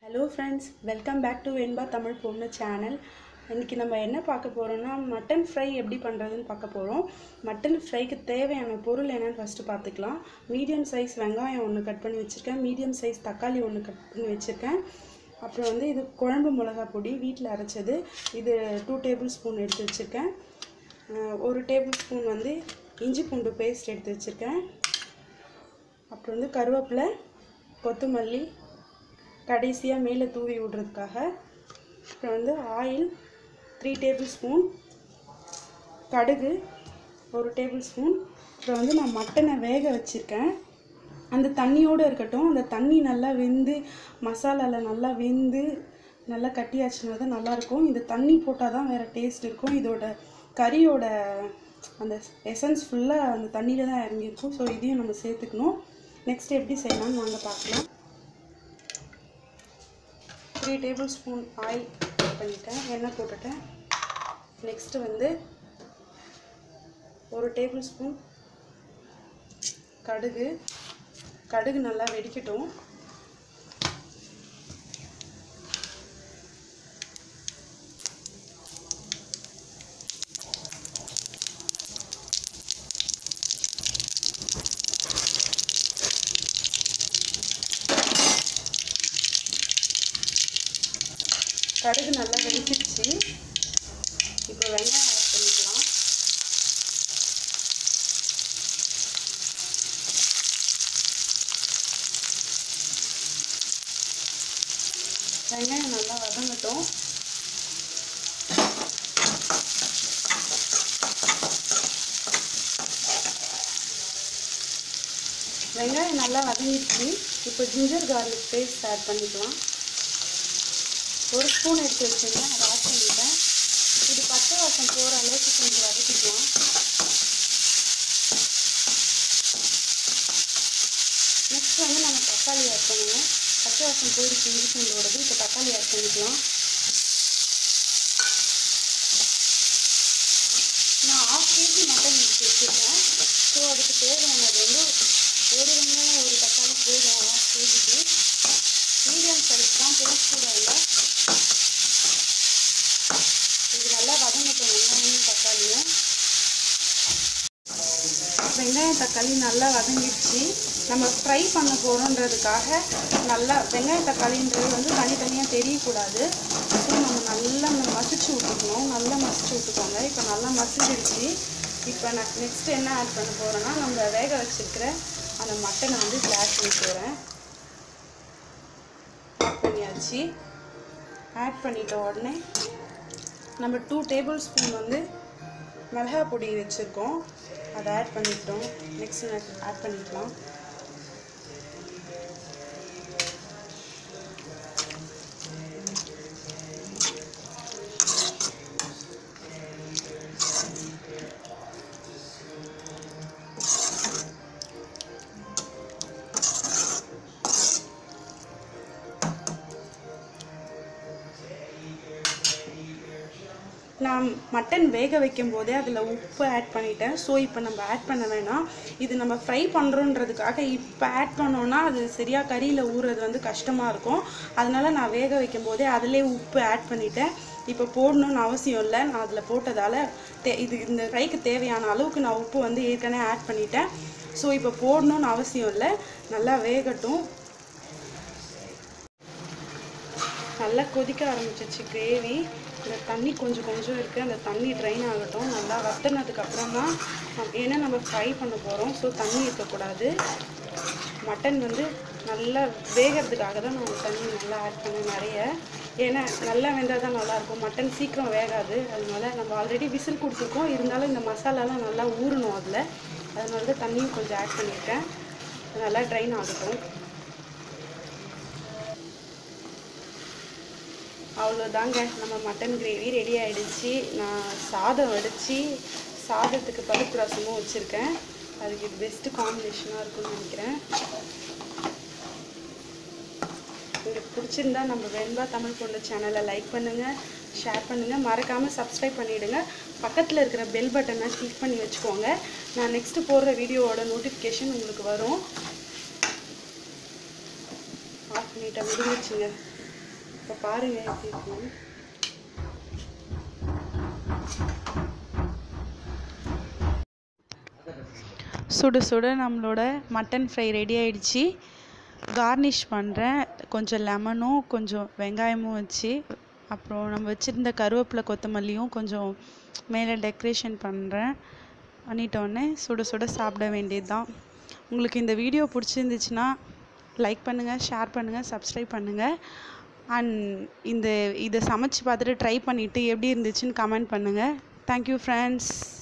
hello friends welcome back to Venba Tamil பொண்ணு channel இன்றைக்கி நம்ம என்ன பார்க்க போகிறோம்னா மட்டன் ஃப்ரை எப்படி பண்ணுறதுன்னு பார்க்க போகிறோம் மட்டன் ஃப்ரைக்கு தேவையான பொருள் என்னன்னு ஃபஸ்ட்டு பார்த்துக்கலாம் மீடியம் சைஸ் வெங்காயம் ஒன்று கட் பண்ணி வச்சுருக்கேன் மீடியம் சைஸ் தக்காளி ஒன்று கட் பண்ணி வச்சுருக்கேன் அப்புறம் வந்து இது குழம்பு மிளகா பொடி வீட்டில் அரைச்சது இது டூ டேபிள் ஸ்பூன் எடுத்து வச்சுருக்கேன் அஹ் ஒரு டேபிள் ஸ்பூன் வந்து இஞ்சி பூண்டு பேஸ்ட் எடுத்து வச்சுருக்கேன் அப்புறம் வந்து கருவேப்பிலை கொத்தமல்லி கடைசியாக மேலே தூவி விடுறதுக்காக அப்புறம் வந்து ஆயில் த்ரீ டேபிள் ஸ்பூன் கடுகு ஒரு டேபிள் ஸ்பூன் அப்புறம் வந்து நான் மட்டனை வேக வச்சுருக்கேன் அந்த தண்ணியோடு இருக்கட்டும் அந்த தண்ணி நல்லா வெந்து மசாலாவில் நல்லா வெந்து நல்லா கட்டியாச்சுன்னா தான் நல்லாயிருக்கும் இந்த தண்ணி போட்டால் தான் வேறு டேஸ்ட் இருக்கும் இதோட கறியோட அந்த எசன்ஸ் ஃபுல்லாக அந்த தண்ணியில் தான் இறங்கியிருக்கும் ஸோ இதையும் நம்ம சேர்த்துக்கணும் நெக்ஸ்ட் எப்படி செய்யலாம்னு வாங்க பார்க்கலாம் த்ரீ டேபிள் ஸ்பூன் ஆயில் பண்ணிட்டேன் எண்ணெய் போட்டுட்டேன் நெக்ஸ்ட்டு வந்து ஒரு டேபிள் ஸ்பூன் கடுகு கடுகு நல்லா வெடிக்கட்டும் கடுகு நல்லா வெடிச்சிடுச்சு இப்போ வெங்காயம் ஆட் பண்ணிக்கலாம் வெங்காயம் நல்லா வதங்கட்டும் வெங்காயம் நல்லா வதங்கிடுச்சு இப்போ ஜிஞ்சர் கார்லிக் பேஸ்ட் ஆட் பண்ணிக்கலாம் ஒரு ஸ்பூன் எடுத்து வச்சுருந்தேன் அதை ஆட் பண்ணிட்டேன் இது பச்சை வாசம் போகிற அளவுக்கு கொஞ்சம் வதக்கிக்கலாம் நெக்ஸ்ட் வந்து நம்ம தக்காளி ஆட் பண்ணுவோம் பச்சை வாசம் போயிடுச்சு இஞ்சி பூண்டோடது இப்போ தக்காளி ஆட் பண்ணிக்கலாம் நான் ஆஃப் கேஜி மட்டன் எடுத்து வச்சுருக்கேன் ஸோ அதுக்கு தேவையானது வந்து ஒரு வெங்காயம் ஒரு தக்காளி போதும் ஆஃப் கேஜிக்கு மீடியம் சைஸ் தான் பெருசு கூட இல்லை இது நல்லா வதங்கட்டும் வெங்காயமும் தக்காளியும் வெங்காயம் தக்காளி நல்லா வதங்கிடுச்சு நம்ம ஃப்ரை பண்ண போகிறோன்றதுக்காக நல்லா வெங்காயம் தக்காளின்றது வந்து தனித்தனியாக தெரியக்கூடாது ஸோ நம்ம நல்லா மசிச்சு விட்டுக்கணும் நல்லா மசிச்சு விட்டுக்கோங்க இப்போ நல்லா மசிஞ்சிடுச்சு இப்போ நான் நெக்ஸ்ட் என்ன ஆட் பண்ண போகிறேன்னா நம்ம வேக வச்சுருக்கிற அந்த மட்டனை வந்து இதில் ஆட் பண்ணி போகிறேன் ஆட் பண்ணியாச்சு ஆட் பண்ணிட்ட உடனே நம்ம டூ டேபிள் ஸ்பூன் வந்து மிளகா பொடி வச்சுருக்கோம் அதை ஆட் பண்ணிட்டோம் நெக்ஸ்ட் ஆட் பண்ணிக்கலாம் நான் மட்டன் வேக வைக்கும் போதே அதில் உப்பு ஆட் பண்ணிட்டேன் ஸோ இப்போ நம்ம ஆட் பண்ண வேணாம் இது நம்ம ஃப்ரை பண்ணுறோன்றதுக்காக இப்போ ஆட் பண்ணோன்னா அது சரியாக கறியில் ஊறுறது வந்து கஷ்டமாக இருக்கும் அதனால நான் வேக வைக்கும் போதே அதிலே உப்பு ஆட் பண்ணிட்டேன் இப்போ போடணும்னு அவசியம் இல்லை நான் அதில் போட்டதால் தே இது இந்த ஃப்ரைக்கு தேவையான அளவுக்கு நான் உப்பு வந்து ஏற்கனவே ஆட் பண்ணிட்டேன் ஸோ இப்போ போடணும்னு அவசியம் இல்லை நல்லா வேகட்டும் நல்லா கொதிக்க ஆரம்பிச்சிச்சு கிரேவி இந்த தண்ணி கொஞ்சம் கொஞ்சம் இருக்குது அந்த தண்ணி ட்ரைன் ஆகட்டும் நல்லா வத்தினதுக்கு அப்புறம் தான் ஏன்னா நம்ம ஃப்ரை பண்ண போகிறோம் ஸோ தண்ணி இருக்கக்கூடாது மட்டன் வந்து நல்லா வேகிறதுக்காக தான் நான் தண்ணி நல்லா ஆட் பண்ணேன் நிறைய ஏன்னா நல்லா வெந்தால் தான் நல்லாயிருக்கும் மட்டன் சீக்கிரம் வேகாது அதனால நம்ம ஆல்ரெடி விசில் கொடுத்துருக்கோம் இருந்தாலும் இந்த மசாலாலாம் நல்லா ஊறணும் அதில் அதனால தான் தண்ணியும் கொஞ்சம் ஆட் பண்ணியிருக்கேன் நல்லா ட்ரைன் ஆகட்டும் அவ்வளோதாங்க நம்ம மட்டன் கிரேவி ரெடி ஆகிடுச்சு நான் சாதம் வடித்து சாதத்துக்கு பருப்பு ரசமும் வச்சுருக்கேன் அதுக்கு இது பெஸ்ட்டு காம்பினேஷனாக இருக்கும்னு நினைக்கிறேன் உங்களுக்கு பிடிச்சிருந்தா நம்ம வெண்பா தமிழ் பொண்ணு சேனலை லைக் பண்ணுங்கள் ஷேர் பண்ணுங்கள் மறக்காமல் சப்ஸ்கிரைப் பண்ணிவிடுங்க பக்கத்தில் இருக்கிற பெல் பட்டனை கிளிக் பண்ணி வச்சுக்கோங்க நான் நெக்ஸ்ட்டு போடுற வீடியோவோட நோட்டிஃபிகேஷன் உங்களுக்கு வரும் ஆஃப் பண்ணிட்டேன் முடிஞ்சிச்சுங்க இப்போ பாருங்கள் எப்படி இருக்குன்னு சுட சுட நம்மளோட மட்டன் ஃப்ரை ரெடி ஆயிடுச்சு கார்னிஷ் பண்ணுறேன் கொஞ்சம் லெமனும் கொஞ்சம் வெங்காயமும் வச்சு அப்புறம் நம்ம வச்சுருந்த கருவேப்பிலை கொத்தமல்லியும் கொஞ்சம் மேலே டெக்கரேஷன் பண்ணுறேன் பண்ணிட்டோடனே சுட சுட சாப்பிட வேண்டியது தான் உங்களுக்கு இந்த வீடியோ பிடிச்சிருந்துச்சுன்னா லைக் பண்ணுங்கள் ஷேர் பண்ணுங்கள் சப்ஸ்கிரைப் பண்ணுங்கள் அண்ட் இந்த இதை சமைச்சு பார்த்துட்டு ட்ரை பண்ணிவிட்டு எப்படி இருந்துச்சுன்னு கமெண்ட் பண்ணுங்கள் தேங்க்யூ ஃப்ரெண்ட்ஸ்